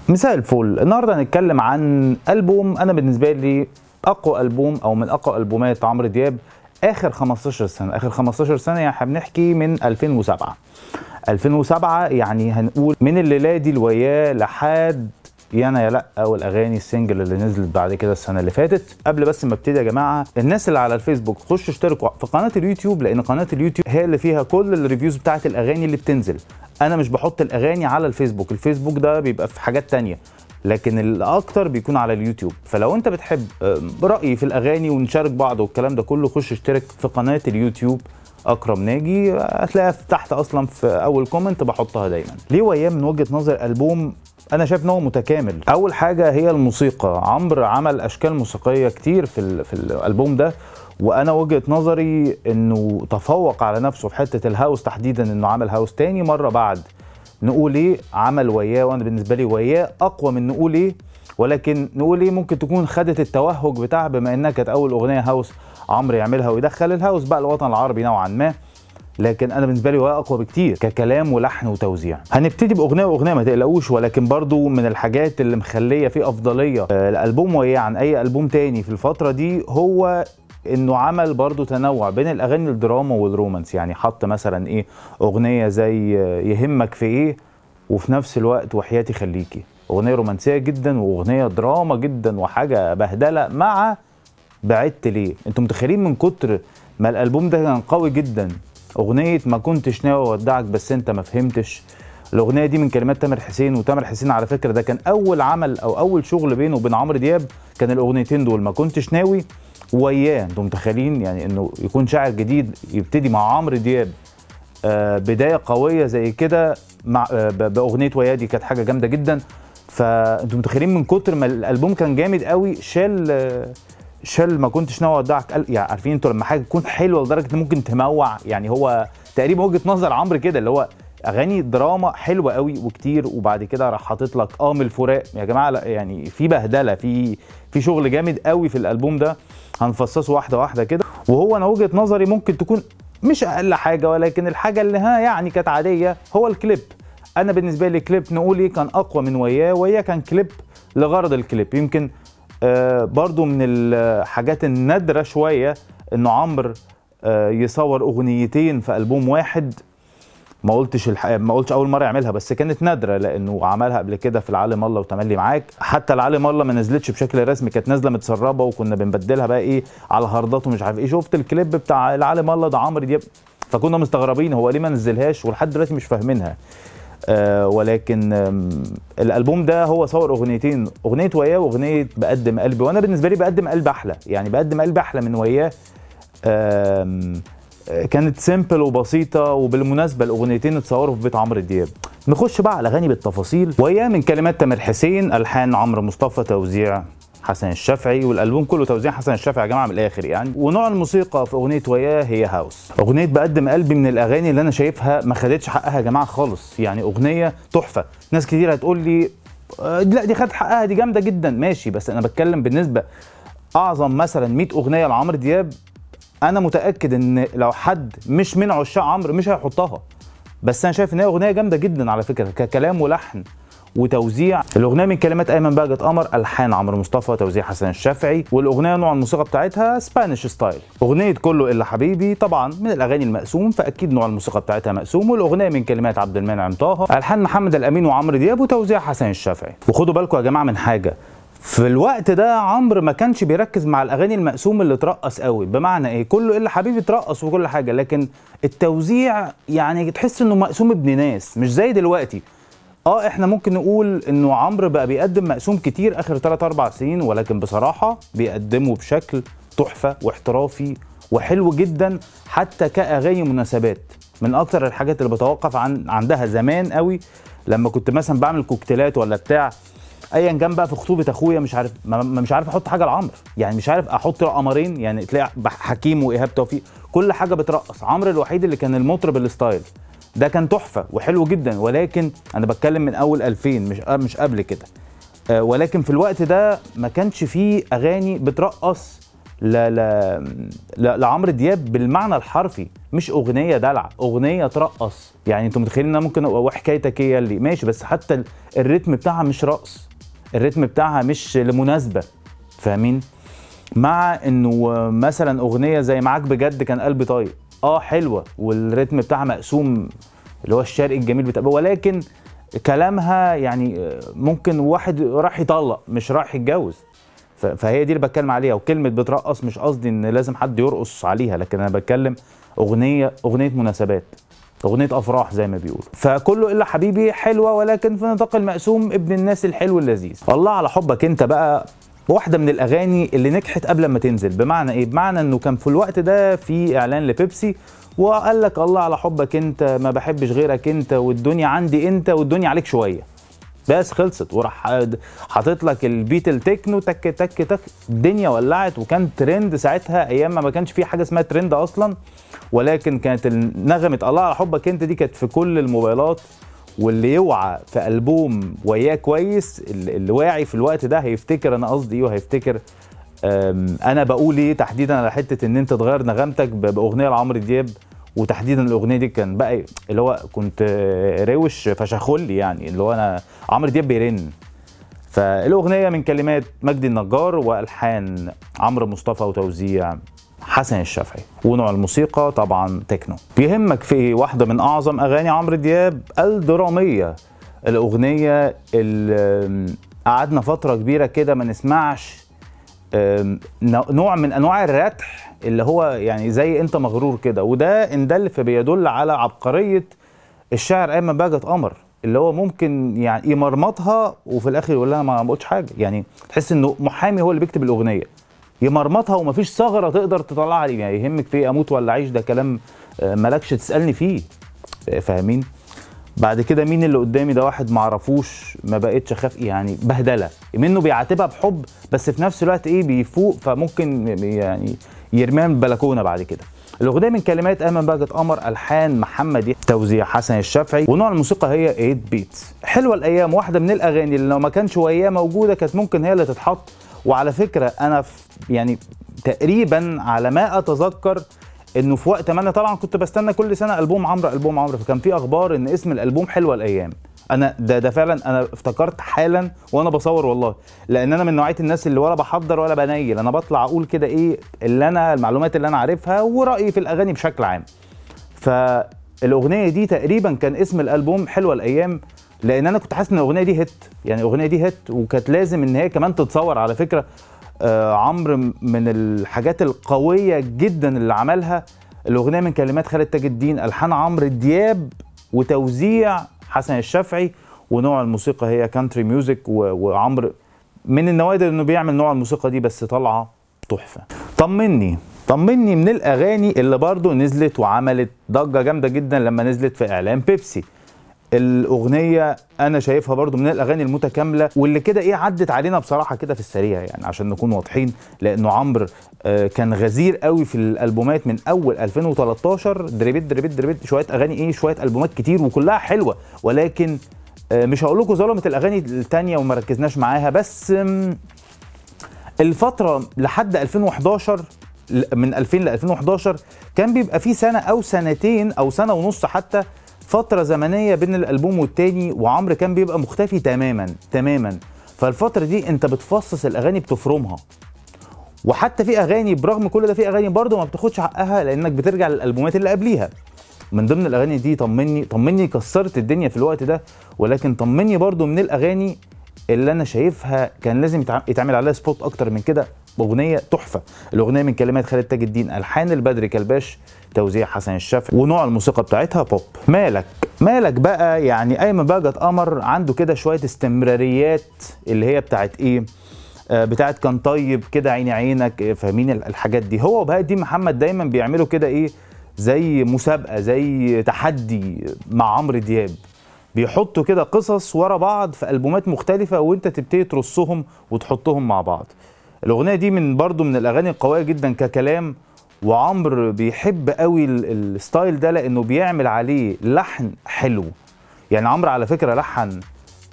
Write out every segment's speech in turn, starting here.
مساء الفل النهارده هنتكلم عن البوم انا بالنسبه لي اقوى البوم او من اقوى البومات عمرو دياب اخر 15 سنه اخر 15 سنه يعني احنا بنحكي من 2007 2007 يعني هنقول من الليله دي الوياه لحد يانا يا لا والاغاني السنجل اللي نزلت بعد كده السنه اللي فاتت قبل بس ما ابتدي يا جماعه الناس اللي على الفيسبوك خشوا اشتركوا في قناه اليوتيوب لان قناه اليوتيوب هي اللي فيها كل الريفيوز بتاعت الاغاني اللي بتنزل انا مش بحط الاغاني على الفيسبوك الفيسبوك ده بيبقى في حاجات تانية لكن الاكتر بيكون على اليوتيوب فلو انت بتحب رايي في الاغاني ونشارك بعض والكلام ده كله خش اشترك في قناه اليوتيوب اكرم ناجي هتلاقيها تحت اصلا في اول كومنت بحطها دايما ليه وياه من وجهه نظر البوم انا شايف ان هو متكامل اول حاجه هي الموسيقى عمرو عمل اشكال موسيقيه كتير في ال في الالبوم ده وانا وجهه نظري انه تفوق على نفسه في حته الهاوس تحديدا انه عمل هاوس تاني مره بعد نقول ايه عمل وياه وانا بالنسبه لي وياه اقوى من نقول ايه ولكن نقول ايه ممكن تكون خدت التوهج بتاعها بما انها كانت اول اغنيه هاوس عمرو يعملها ويدخل الهاوس بقى الوطن العربي نوعا ما لكن انا بالنسبه لي وياه اقوى بكتير ككلام ولحن وتوزيع هنبتدي باغنيه واغنيه ما تقلقوش ولكن برضو من الحاجات اللي مخليه فيه افضليه الالبوم وياه عن اي البوم تاني في الفتره دي هو انه عمل برضو تنوع بين الاغاني الدراما والرومانس يعني حط مثلا ايه اغنيه زي يهمك في ايه وفي نفس الوقت وحياتي خليكي اغنيه رومانسيه جدا واغنيه دراما جدا وحاجه بهدله مع بعدت ليه انتوا متخيلين من كتر ما الالبوم ده كان قوي جدا اغنيه ما كنتش ناوي اودعك بس انت ما فهمتش الاغنيه دي من كلمات تامر حسين وتامر حسين على فكره ده كان اول عمل او اول شغل بينه وبين عمرو دياب كان الاغنيتين دول ما كنتش ناوي وياه انتم متخيلين يعني انه يكون شاعر جديد يبتدي مع عمرو دياب آه بدايه قويه زي كده مع آه باغنيه وياه دي كانت حاجه جامده جدا فانتم متخيلين من كتر ما الالبوم كان جامد قوي شال آه شال ما كنتش ناوي اودعك يعني عارفين انتوا لما حاجه تكون حلوه لدرجه ان ممكن تموع يعني هو تقريبا وجهه نظر عمرو كده اللي هو اغاني دراما حلوه قوي وكتير وبعد كده راح حاطط لك اه من الفراق يا جماعه لا يعني في بهدله في في شغل جامد قوي في الالبوم ده هنفصصه واحده واحده كده وهو انا وجهه نظري ممكن تكون مش اقل حاجه ولكن الحاجه اللي ها يعني كانت عاديه هو الكليب انا بالنسبه لي كليب نقول ايه كان اقوى من وياه وياه كان كليب لغرض الكليب يمكن آه برضو من الحاجات النادره شويه انه عمرو آه يصور اغنيتين في البوم واحد ما قلتش الح... ما قلتش اول مره يعملها بس كانت نادره لانه عملها قبل كده في العالم الله وتملي معاك حتى العالم الله ما نزلتش بشكل رسمي كانت نازله متسربه وكنا بنبدلها بقى ايه على هاردات ومش عارف ايه شفت الكليب بتاع العالم الله ده عمرو دياب فكنا مستغربين هو ليه ما نزلهاش ولحد دلوقتي مش فاهمينها آه ولكن آه الالبوم ده هو صور اغنيتين اغنيه وياه واغنيه بقدم قلبي وانا بالنسبه لي بقدم قلبي احلى يعني بقدم قلبي احلى من وياه آه كانت سيمبل وبسيطه وبالمناسبه الاغنيتين اتصوروا في بيت عمرو دياب نخش بقى على اغاني بالتفاصيل وياه من كلمات تامر حسين الحان عمرو مصطفى توزيع حسن الشافعي والالبوم كله توزيع حسن الشافعي يا جماعه من الاخر يعني ونوع الموسيقى في اغنيه وياه هي هاوس اغنيه بقدم قلبي من الاغاني اللي انا شايفها ما خدتش حقها يا جماعه خالص يعني اغنيه تحفه ناس كتير هتقول لي لا دي خدت حقها دي جامده جدا ماشي بس انا بتكلم بالنسبه اعظم مثلا 100 اغنيه لعمرو دياب انا متاكد ان لو حد مش من عشاق عمرو مش هيحطها بس انا شايف ان هي اغنيه جامده جدا على فكره ككلام ولحن وتوزيع الاغنيه من كلمات ايمن بهجت قمر الحان عمرو مصطفى توزيع حسن الشافعي والاغنيه نوع الموسيقى بتاعتها سبانيش ستايل اغنيه كله الا حبيبي طبعا من الاغاني المقسوم فاكيد نوع الموسيقى بتاعتها مقسوم والاغنيه من كلمات عبد المنعم طه الحان محمد الامين وعمرو دياب وتوزيع حسن الشافعي وخدوا بالكم يا جماعه من حاجه في الوقت ده عمرو ما كانش بيركز مع الاغاني المقسوم اللي ترقص قوي بمعنى ايه كله الا حبيبي ترقص وكل حاجه لكن التوزيع يعني تحس انه مقسوم ابن ناس مش زي دلوقتي اه احنا ممكن نقول انه عمرو بقى بيقدم مقسوم كتير اخر 3 4 سنين ولكن بصراحه بيقدمه بشكل تحفه واحترافي وحلو جدا حتى كاغاني مناسبات من اكتر الحاجات اللي بتوقف عن عندها زمان قوي لما كنت مثلا بعمل كوكتيلات ولا بتاع ايا كان بقى في خطوبه اخويا مش عارف مش عارف احط حاجه لعمرو يعني مش عارف احط قمرين يعني تلاقي حكيم وايهاب توفيق كل حاجه بترقص عمرو الوحيد اللي كان المطرب الستايل ده كان تحفه وحلو جدا ولكن انا بتكلم من اول 2000 مش مش قبل كده آه ولكن في الوقت ده ما كانش فيه اغاني بترقص لا لا لا لعمرو دياب بالمعنى الحرفي مش اغنيه دلع اغنيه ترقص يعني انتوا متخيلين انها ممكن ابقى وحكايتك ايه اللي ماشي بس حتى ال- الريتم بتاعها مش رقص الريتم بتاعها مش لمناسبه فاهمين مع انه مثلا اغنيه زي معاك بجد كان قلبي طايق اه حلوه والريتم بتاعها مقسوم اللي هو الشرقي الجميل بتاع ولكن كلامها يعني ممكن واحد راح يطلق مش راح يتجوز ف- فهي دي اللي بتكلم عليها وكلمه بترقص مش قصدي ان لازم حد يرقص عليها لكن انا بتكلم اغنيه اغنيه مناسبات اغنيه افراح زي ما بيقولوا فكله الا حبيبي حلوه ولكن في نطاق المقسوم ابن الناس الحلو اللذيذ الله على حبك انت بقى واحده من الاغاني اللي نجحت قبل ما تنزل بمعنى ايه بمعنى انه كان في الوقت ده في اعلان لبيبسي وقال لك الله على حبك انت ما بحبش غيرك انت والدنيا عندي انت والدنيا عليك شويه بس خلصت وراح حاطط لك البيت التكنو تك تك تك الدنيا ولعت وكان ترند ساعتها ايام ما ما كانش في حاجه اسمها ترند اصلا ولكن كانت نغمه الله على حبك انت دي كانت في كل الموبايلات واللي يوعى في البوم وياه كويس اللي اللي واعي في الوقت ده هيفتكر انا قصدي ايه وهيفتكر أم، انا بقول ايه تحديدا على حته ان انت تغير نغمتك ب- باغنيه لعمرو دياب وتحديدا الاغنيه دي كان بقى إيه؟ اللي هو كنت آه، روش فشخلي يعني اللي هو انا عمرو دياب بيرن فالاغنيه من كلمات مجدي النجار والحان عمرو مصطفى وتوزيع حسن الشافعي ونوع الموسيقى طبعا تكنو بيهمك في إيه؟ واحده من اعظم اغاني عمرو دياب الدراميه الاغنيه اللي قعدنا فتره كبيره كده ما نسمعش أم، نوع من انواع الرتح اللي هو يعني زي انت مغرور كده وده ان دل فبيدل على عبقريه الشاعر ايمن بهجت قمر اللي هو ممكن يعني يمرمطها وفي الاخر يقول لها ما قلتش حاجه يعني تحس انه محامي هو اللي بيكتب الاغنيه يمرمطها ومفيش ثغره تقدر تطلعها عليه يعني يهمك في إيه اموت ولا اعيش ده كلام آه، مالكش تسالني فيه آه، فاهمين بعد كده مين اللي قدامي ده واحد معرفوش ما بقتش اخاف يعني بهدله منه بيعاتبها بحب بس في نفس الوقت ايه بيفوق فممكن يعني يرميها من البلكونه بعد كده الاغنيه من كلمات ايمن بهجت قمر الحان محمد يحيى توزيع حسن الشافعي ونوع الموسيقى هي 8 بيتس حلوه الايام واحده من الاغاني اللي لو ما كانش وياه موجوده كانت ممكن هي اللي تتحط وعلى فكره انا في يعني تقريبا على ما اتذكر انه في وقت ما انا طبعا كنت بستنى كل سنه البوم عمرو البوم عمرو فكان في اخبار ان اسم الالبوم حلوه الايام انا ده ده فعلا انا افتكرت حالا وانا بصور والله لان انا من نوعيه الناس اللي ولا بحضر ولا بنيل انا بطلع اقول كده ايه اللي انا المعلومات اللي انا عارفها ورايي في الاغاني بشكل عام فالاغنيه دي تقريبا كان اسم الالبوم حلوه الايام لان انا كنت حاسس ان الاغنيه دي هيت يعني الاغنيه دي هيت وكانت لازم ان هي كمان تتصور على فكره آه عمرو من الحاجات القويه جدا اللي عملها الاغنيه من كلمات خالد تاج الدين الحان عمرو دياب وتوزيع حسن الشافعي ونوع الموسيقى هي كانتري ميوزك وعمرو من النوادر انه بيعمل نوع الموسيقى دي بس طالعه تحفه طمني طمني من الاغاني اللي برضو نزلت وعملت ضجه جامده جدا لما نزلت في اعلان بيبسي الاغنيه انا شايفها برضو من الاغاني المتكامله واللي كده ايه عدت علينا بصراحه كده في السريع يعني عشان نكون واضحين لانه عمرو آه، كان غزير قوي في الالبومات من اول 2013 دريبيت دريبيت دريبيت شويه اغاني ايه شويه البومات كتير وكلها حلوه ولكن آه، مش هقول لكم ظلمت الاغاني التانية وما ركزناش معاها بس آم، الفتره لحد 2011 ل- من 2000 ل 2011 كان بيبقى في سنه او سنتين او سنه ونص حتى فتره زمنيه بين الالبوم والتاني وعمرو كان بيبقى مختفي تماما تماما فالفتره دي انت بتفصص الاغاني بتفرمها وحتى في اغاني برغم كل ده في اغاني برضه ما بتاخدش حقها لانك بترجع للالبومات اللي قبليها من ضمن الاغاني دي طمني طمني كسرت الدنيا في الوقت ده ولكن طمني برضه من الاغاني اللي انا شايفها كان لازم يتع- يتعمل عليها سبوت اكتر من كده اغنيه تحفه الاغنيه من كلمات خالد تاج الدين الحان البدري كلباش توزيع حسن الشافعي ونوع الموسيقى بتاعتها بوب مالك مالك بقى يعني ايمن بهجت قمر عنده كده شويه استمراريات اللي هي بتاعت ايه آه، بتاعت كان طيب كده عيني عينك آه، فاهمين ال- الحاجات دي هو وبهاء الدين محمد دايما بيعملوا كده ايه زي مسابقه زي تحدي مع عمرو دياب بيحطوا كده قصص ورا بعض في البومات مختلفه وانت تبتدي ترصهم وتحطهم مع بعض الاغنيه دي من برضو من الاغاني القويه جدا ككلام وعمرو بيحب قوي ال- الستايل ده لانه بيعمل عليه لحن حلو يعني عمرو على فكره لحن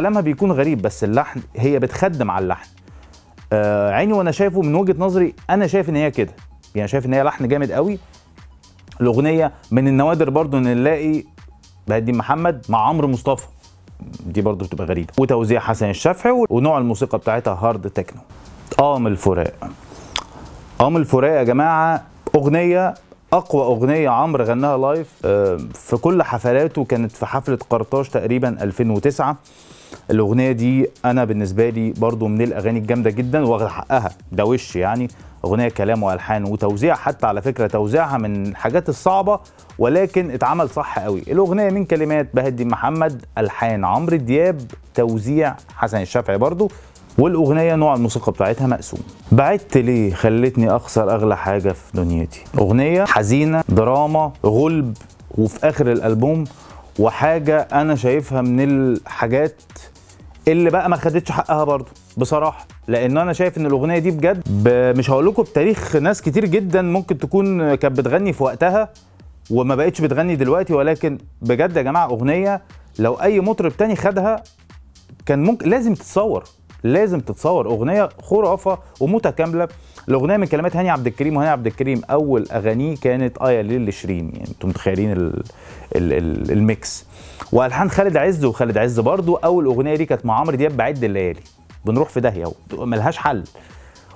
كلامها بيكون غريب بس اللحن هي بتخدم على اللحن آه عيني وانا شايفه من وجهه نظري انا شايف ان هي كده يعني شايف ان هي لحن جامد قوي الاغنيه من النوادر برضو ان نلاقي بهدي محمد مع عمرو مصطفى دي برضو بتبقى غريبه وتوزيع حسن الشافعي ونوع الموسيقى بتاعتها هارد تكنو قام الفراق قام الفراق يا جماعه اغنيه اقوى اغنيه عمرو غناها لايف آه، في كل حفلاته كانت في حفله قرطاج تقريبا 2009 الاغنيه دي انا بالنسبه لي برضو من الاغاني الجامده جدا واخد حقها ده وش يعني اغنيه كلام والحان وتوزيع حتى على فكره توزيعها من الحاجات الصعبه ولكن اتعمل صح قوي الاغنيه من كلمات بهدي محمد الحان عمرو دياب توزيع حسن الشافعي برضو والاغنيه نوع الموسيقى بتاعتها مقسوم بعدت ليه خلتني اخسر اغلى حاجه في دنيتي اغنيه حزينه دراما غلب وفي اخر الالبوم وحاجه انا شايفها من الحاجات اللي بقى ما خدتش حقها برضه بصراحه لان انا شايف ان الاغنيه دي بجد ب- مش هقول لكم بتاريخ ناس كتير جدا ممكن تكون كانت بتغني في وقتها وما بقتش بتغني دلوقتي ولكن بجد يا جماعه اغنيه لو اي مطرب تاني خدها كان ممكن لازم تتصور لازم تتصور اغنيه خرافه ومتكامله الاغنيه من كلمات هاني عبد الكريم وهاني عبد الكريم اول اغانيه كانت اه يا ليل لشيرين يعني انتم متخيلين ال ال ال الميكس والحان خالد عز وخالد عز برضو اول اغنيه دي كانت مع عمرو دياب بعد الليالي بنروح في داهيه اهو ملهاش حل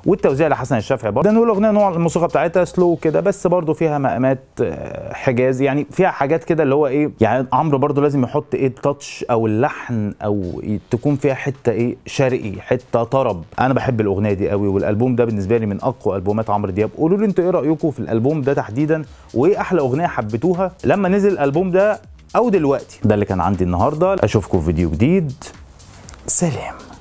والتوزيع لحسن الشافعي برضه لان الاغنيه نوع الموسيقى بتاعتها سلو كده بس برضه فيها مقامات آه، حجازي يعني فيها حاجات كده اللي هو ايه يعني عمرو برضه لازم يحط ايه التاتش او اللحن او ي- تكون فيها حته ايه شرقي حته طرب انا بحب الاغنيه دي قوي والالبوم ده بالنسبه لي من اقوى البومات عمرو دياب قولوا لي انتوا ايه رايكم في الالبوم ده تحديدا وايه احلى اغنيه حبيتوها لما نزل الالبوم ده او دلوقتي ده اللي كان عندي النهارده اشوفكم في فيديو جديد سلام